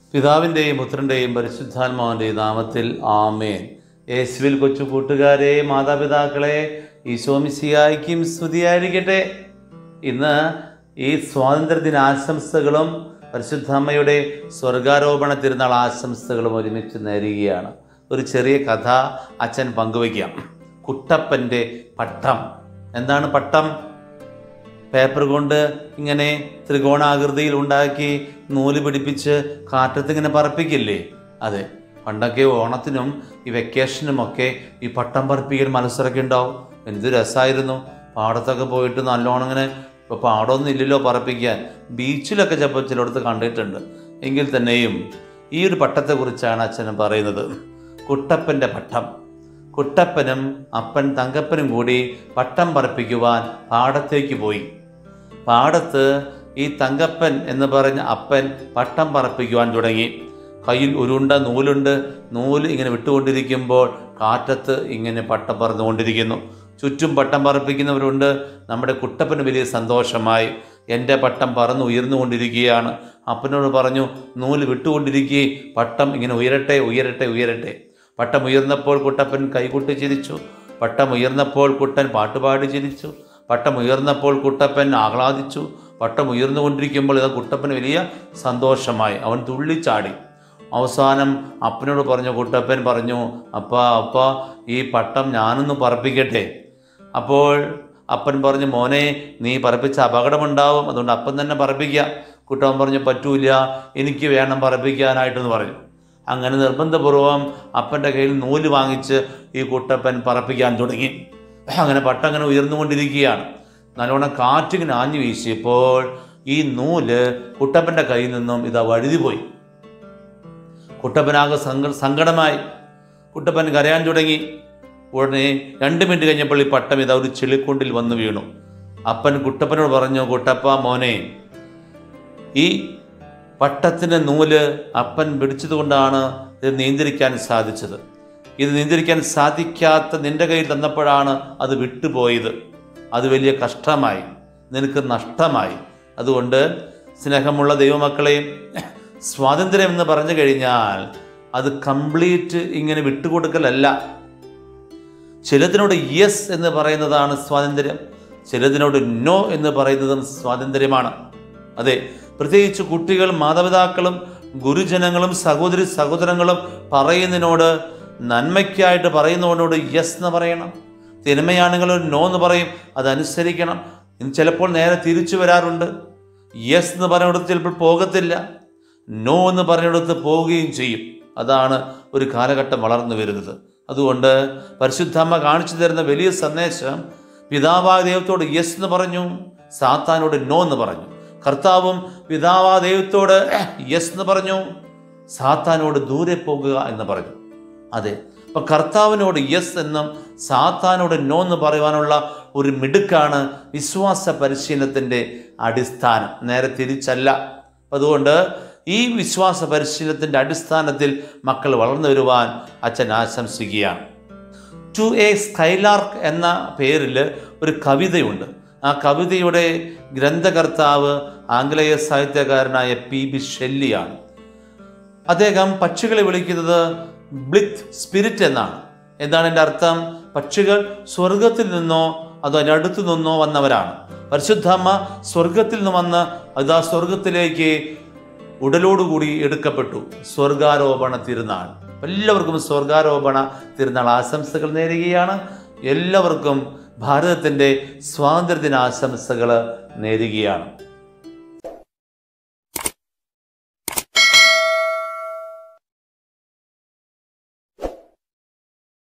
പിതാവിൻ്റെയും പുത്രൻ്റെയും പരിശുദ്ധാത്മാവിൻ്റെയും നാമത്തിൽ ആമേൻ യേശുവിൽ കൊച്ചു കൂട്ടുകാരെ മാതാപിതാക്കളെ ഈശോമിശിയായിക്കും സ്തുതിയായിരിക്കട്ടെ ഇന്ന് ഈ സ്വാതന്ത്ര്യദിന ആശംസകളും പരിശുദ്ധമ്മയുടെ സ്വർഗാരോപണ തിരുനാൾ ആശംസകളും ഒരുമിച്ച് നേരുകയാണ് ഒരു ചെറിയ കഥ അച്ഛൻ പങ്കുവയ്ക്കാം കുട്ടപ്പൻ്റെ പട്ടം എന്താണ് പട്ടം പേപ്പർ കൊണ്ട് ഇങ്ങനെ ത്രികോണാകൃതിയിൽ ഉണ്ടാക്കി നൂല് പിടിപ്പിച്ച് കാറ്റത്ത് ഇങ്ങനെ പറപ്പിക്കില്ലേ അതെ പണ്ടൊക്കെ ഓണത്തിനും ഈ വെക്കേഷനുമൊക്കെ ഈ പട്ടം പറപ്പിക്കൽ മത്സരമൊക്കെ ഉണ്ടാവും എന്ത് രസമായിരുന്നു പാടത്തൊക്കെ പോയിട്ട് നല്ലോണം ഇങ്ങനെ ഇപ്പോൾ പാടമൊന്നും ഇല്ലല്ലോ പറപ്പിക്കാൻ ബീച്ചിലൊക്കെ ചിലപ്പോൾ ചിലയിടത്ത് കണ്ടിട്ടുണ്ട് എങ്കിൽ തന്നെയും ഈ ഒരു പട്ടത്തെക്കുറിച്ചാണ് അച്ഛൻ പറയുന്നത് കുട്ടപ്പൻ്റെ പട്ടം കുട്ടപ്പനും അപ്പൻ തങ്കപ്പനും കൂടി പട്ടം പറപ്പിക്കുവാൻ പാടത്തേക്ക് പോയി പാടത്ത് ഈ തങ്കപ്പൻ എന്ന് പറഞ്ഞ അപ്പൻ പട്ടം പറപ്പിക്കുവാൻ തുടങ്ങി കയ്യിൽ ഉരുണ്ട നൂലുണ്ട് നൂല് ഇങ്ങനെ വിട്ടുകൊണ്ടിരിക്കുമ്പോൾ കാറ്റത്ത് ഇങ്ങനെ പട്ടം പറന്നുകൊണ്ടിരിക്കുന്നു ചുറ്റും പട്ടം പറപ്പിക്കുന്നവരുണ്ട് നമ്മുടെ കുട്ടപ്പന് വലിയ സന്തോഷമായി എൻ്റെ പട്ടം പറന്ന് ഉയർന്നുകൊണ്ടിരിക്കുകയാണ് അപ്പനോട് പറഞ്ഞു നൂല് വിട്ടുകൊണ്ടിരിക്കുകയെ പട്ടം ഇങ്ങനെ ഉയരട്ടെ ഉയരട്ടെ ഉയരട്ടെ പട്ടം ഉയർന്നപ്പോൾ കുട്ടപ്പൻ കൈകൊട്ടി ചിരിച്ചു പട്ടം ഉയർന്നപ്പോൾ കുട്ടൻ പാട്ടുപാടി ചിരിച്ചു പട്ടം ഉയർന്നപ്പോൾ കുട്ടപ്പൻ ആഹ്ലാദിച്ചു പട്ടം ഉയർന്നുകൊണ്ടിരിക്കുമ്പോൾ ഇത് കുട്ടപ്പന് വലിയ സന്തോഷമായി അവൻ തുള്ളിച്ചാടി അവസാനം അപ്പനോട് പറഞ്ഞു കുട്ടപ്പൻ പറഞ്ഞു അപ്പ അപ്പ ഈ പട്ടം ഞാനൊന്ന് പറപ്പിക്കട്ടെ അപ്പോൾ അപ്പൻ പറഞ്ഞു മോനെ നീ പറപ്പിച്ച അപകടമുണ്ടാവും അതുകൊണ്ട് അപ്പൻ തന്നെ പറപ്പിക്കുക കുട്ടപ്പൻ പറഞ്ഞു പറ്റൂല എനിക്ക് വേണം പറപ്പിക്കാനായിട്ടെന്ന് പറഞ്ഞു അങ്ങനെ നിർബന്ധപൂർവം അപ്പൻ്റെ കയ്യിൽ നൂല് വാങ്ങിച്ച് ഈ കുട്ടപ്പൻ പറപ്പിക്കാൻ തുടങ്ങി അങ്ങനെ പട്ടം അങ്ങനെ ഉയർന്നുകൊണ്ടിരിക്കുകയാണ് നല്ലോണം കാറ്റിങ്ങനെ ആഞ്ഞു വീശിയപ്പോൾ ഈ നൂല് കുട്ടപ്പൻ്റെ കയ്യിൽ നിന്നും ഇതാ വഴുതി പോയി കുട്ടപ്പനാകെ സങ്ക സങ്കടമായി കുട്ടപ്പൻ കരയാൻ തുടങ്ങി ഉടനെ രണ്ട് മിനിറ്റ് കഴിഞ്ഞപ്പോൾ ഈ പട്ടം ഇതാ ഒരു ചെളിക്കുണ്ടിൽ വന്നു വീണു അപ്പൻ കുട്ടപ്പനോട് പറഞ്ഞു കുട്ടപ്പ മോനെ ഈ പട്ടത്തിൻ്റെ നൂല് അപ്പൻ പിടിച്ചതുകൊണ്ടാണ് ഇത് നിയന്ത്രിക്കാൻ സാധിച്ചത് ഇത് നിയന്ത്രിക്കാൻ സാധിക്കാത്ത നിന്റെ കയ്യിൽ തന്നപ്പോഴാണ് അത് വിട്ടുപോയത് അത് വലിയ കഷ്ടമായി നിനക്ക് നഷ്ടമായി അതുകൊണ്ട് സ്നേഹമുള്ള ദൈവമക്കളെയും സ്വാതന്ത്ര്യം എന്ന് പറഞ്ഞു കഴിഞ്ഞാൽ അത് കംപ്ലീറ്റ് ഇങ്ങനെ വിട്ടുകൊടുക്കലല്ല ചിലതിനോട് യെസ് എന്ന് പറയുന്നതാണ് സ്വാതന്ത്ര്യം ചിലതിനോട് നോ എന്ന് പറയുന്നതും സ്വാതന്ത്ര്യമാണ് അതെ പ്രത്യേകിച്ച് കുട്ടികൾ മാതാപിതാക്കളും ഗുരുജനങ്ങളും സഹോദരി സഹോദരങ്ങളും പറയുന്നതിനോട് നന്മയ്ക്കായിട്ട് പറയുന്നവനോട് യെസ് എന്ന് പറയണം തിന്മയാണെങ്കിൽ ഒരു നോ എന്ന് പറയും അതനുസരിക്കണം ഇനി ചിലപ്പോൾ നേരെ തിരിച്ചു വരാറുണ്ട് യെസ് എന്ന് പറയുന്നിടത്ത് ചിലപ്പോൾ പോകത്തില്ല നോ എന്ന് പറയുന്നിടത്ത് പോവുകയും ചെയ്യും അതാണ് ഒരു കാലഘട്ടം വളർന്നു വരുന്നത് അതുകൊണ്ട് പരിശുദ്ധമ്മ കാണിച്ചു തരുന്ന വലിയ സന്ദേശം പിതാവായ ദൈവത്തോട് യെസ് എന്ന് പറഞ്ഞു സാത്താനോട് നോ എന്ന് പറഞ്ഞു കർത്താവും പിതാവാ ദൈവത്തോട് യെസ് എന്ന് പറഞ്ഞു സാത്താനോട് ദൂരെ പോകുക എന്ന് പറഞ്ഞു അതെ അപ്പൊ കർത്താവിനോട് യെസ് എന്നും സാത്താനോട് നോ എന്ന് പറയുവാനുള്ള ഒരു മിടുക്കാണ് വിശ്വാസ പരിശീലനത്തിൻ്റെ അടിസ്ഥാനം നേരെ തിരിച്ചല്ല അതുകൊണ്ട് ഈ വിശ്വാസ പരിശീലനത്തിൻ്റെ അടിസ്ഥാനത്തിൽ മക്കൾ വളർന്നു വരുവാൻ അച്ഛൻ ആശംസിക്കുകയാണ് ടു എ സ്കൈലാർക്ക് എന്ന പേരിൽ ഒരു കവിതയുണ്ട് ആ കവിതയുടെ ഗ്രന്ഥകർത്താവ് ആംഗലേയ സാഹിത്യകാരനായ പി ബി ഷെല്ലിയാണ് അദ്ദേഹം പക്ഷികളെ വിളിക്കുന്നത് ബ്ലിത്ത് സ്പിരിറ്റ് എന്നാണ് എന്താണ് എൻ്റെ അർത്ഥം പക്ഷികൾ സ്വർഗത്തിൽ നിന്നോ അതോ അതിനടുത്തു നിന്നോ വന്നവരാണ് പരിശുദ്ധമ്മ സ്വർഗത്തിൽ നിന്ന് വന്ന് അത് ആ സ്വർഗത്തിലേക്ക് ഉടലോടുകൂടി എടുക്കപ്പെട്ടു സ്വർഗാരോപണ തിരുനാൾ എല്ലാവർക്കും സ്വർഗാരോപണ തിരുനാൾ ആശംസകൾ നേരുകയാണ് എല്ലാവർക്കും ഭാരതത്തിൻ്റെ സ്വാതന്ത്ര്യദിന ആശംസകൾ നേരുകയാണ്